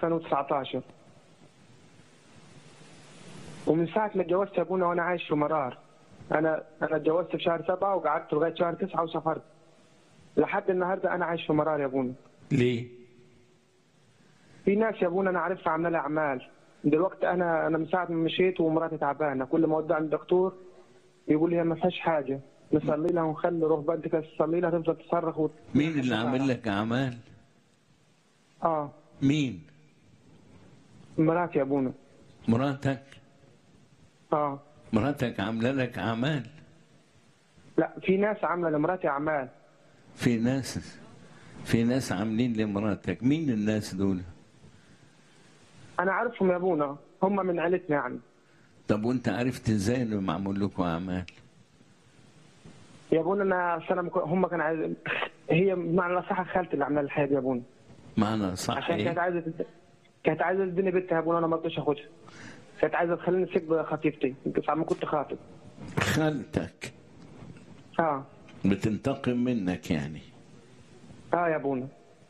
2019 ومن ساعة ما اتجوزت يا ابونا وانا عايش في مرار انا انا اتجوزت في شهر سبعة وقعدت لغاية شهر تسعة وسافرت لحد النهارده انا عايش في مرار يا ابونا ليه؟ في ناس يا ابونا انا عارفها عامله اعمال دلوقتي انا انا من ساعه ما مشيت ومراتي تعبانه كل ما اودع عند الدكتور يقول لي ما فيهاش حاجه نصلي لها ونخلي روح بدك تصلي لها تفضل تصرخ وت... مين اللي عامل لك اعمال؟ اه مين؟ مراتي يا ابونا مراتك؟ اه مراتك عامله لك اعمال؟ لا في ناس عامله لمراتي اعمال في ناس في ناس عاملين لمراتك مين الناس دول؟ انا عارفهم يا ابونا هم من عيلتنا يعني طب وانت عرفت ازاي انه معمول لكم اعمال؟ يا ابونا انا أصل انا مك- هم كانوا عايز هي بمعنى الاصح خالتي اللي عامله لي الحياه دي يا ابونا معنى صح عشان كانت ايه؟ عايزه تد- كانت عايزه تديني بنتها يا ابونا انا ما رضيتش اخدها كانت عايزه تخليني اسيب خطيبتي ساعة ما كنت خاطب خالتك اه بتنتقم منك يعني اه يا ابونا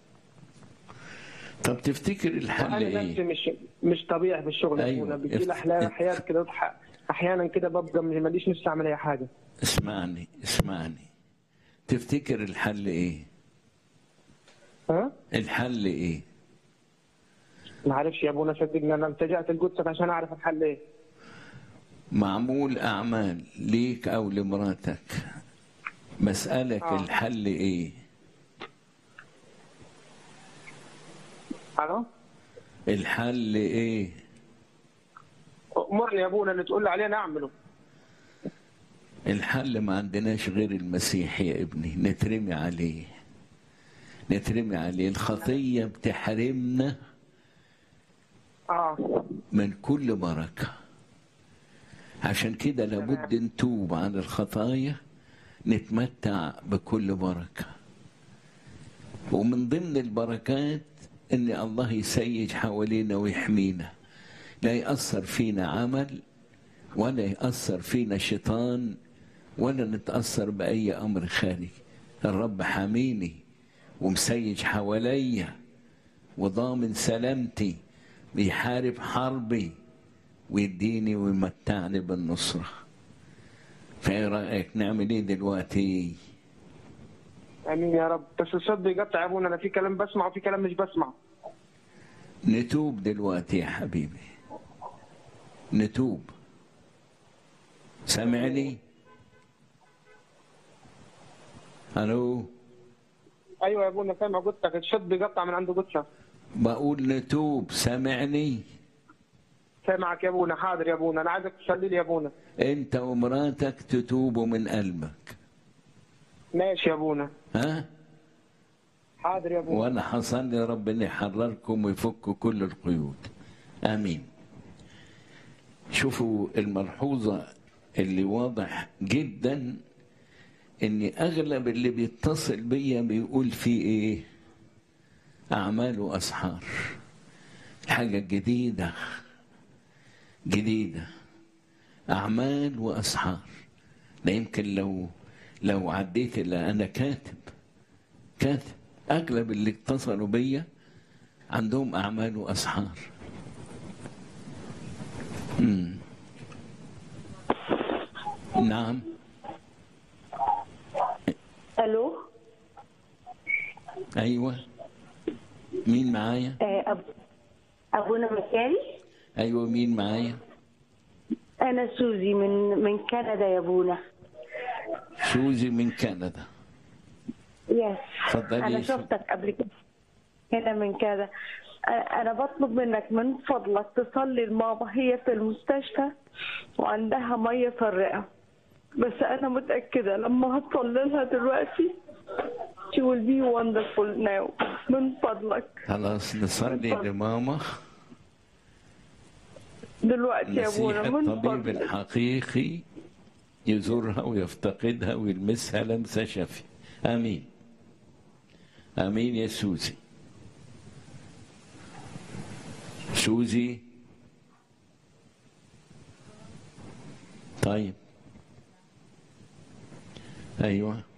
طب تفتكر الحل انا نفسي ايه؟ مش مش طبيعي في الشغل يا أيوة. ابونا بيجي افت- لي احيانا احيانا كده أضحك- احيانا كده ببقى ماليش نفسي اعمل اي حاجه اسمعني اسمعني تفتكر الحل ايه؟ ها الحل ايه؟ ما عارفش يا ابونا صدقني انا التجأت لقدسك عشان اعرف الحل ايه معمول اعمال ليك او لمراتك بسألك آه. الحل ايه؟ الو الحل ايه؟ امرني يا ابونا اللي تقول لي عليه انا اعمله الحل ما عندناش غير المسيح يا ابني نترمي عليه نترمي عليه الخطية بتحرمنا اه من كل بركة عشان كده لابد نتوب عن الخطايا نتمتع بكل بركة ومن ضمن البركات ان الله يسيج حوالينا ويحمينا لا يأثر فينا عمل ولا يأثر فينا شيطان ولا نتأثر بأي أمر خارجي الرب حاميني ومسيج حواليا وضامن سلامتي بيحارب حربي ويديني ويمتعني بالنصرة فايه رأيك نعمل ايه دلوقتي امين يا رب بس الصد يقطع يا ابونا انا في كلام بسمع وفي كلام مش بسمع نتوب دلوقتي يا حبيبي نتوب سامعني الو ايوه يا ابونا سامع قدسك الشد بيقطع من عند قدسك بقول نتوب سامعني سامعك يا ابونا حاضر يا ابونا انا عايزك تصلي لي يا ابونا انت ومراتك تتوبوا من قلبك ماشي يا ابونا ها حاضر يا ابونا وانا هصلي ربنا يحرركم ويفك كل القيود امين شوفوا الملحوظه اللي واضح جدا ان اغلب اللي بيتصل بيا بيقول في ايه اعمال واسحار حاجه جديده جديده اعمال واسحار لا يمكن لو لو عديت اللي انا كاتب كاتب اغلب اللي اتصلوا بيا عندهم اعمال واسحار مم. نعم الو ايوه مين معايا آه، أب... ابونا مكاري ايوه مين معايا انا سوزي من من كندا يا ابونا سوزي من كندا يس اتفضلي انا يا سو- شفتك قبل كده هنا من كذا آه، انا بطلب منك من فضلك تصلي لماما هي في المستشفى وعندها ميه في الرئه بس انا متاكده لما هتصلي لها دلوقتي she will be wonderful now من فضلك خلاص نصلي لماما دلوقتي يا ابونا نسيح من الطبيب فضلك الحقيقي يزورها ويفتقدها ويلمسها لمسة شفي آمين آمين يا سوزي سوزي طيب أيوه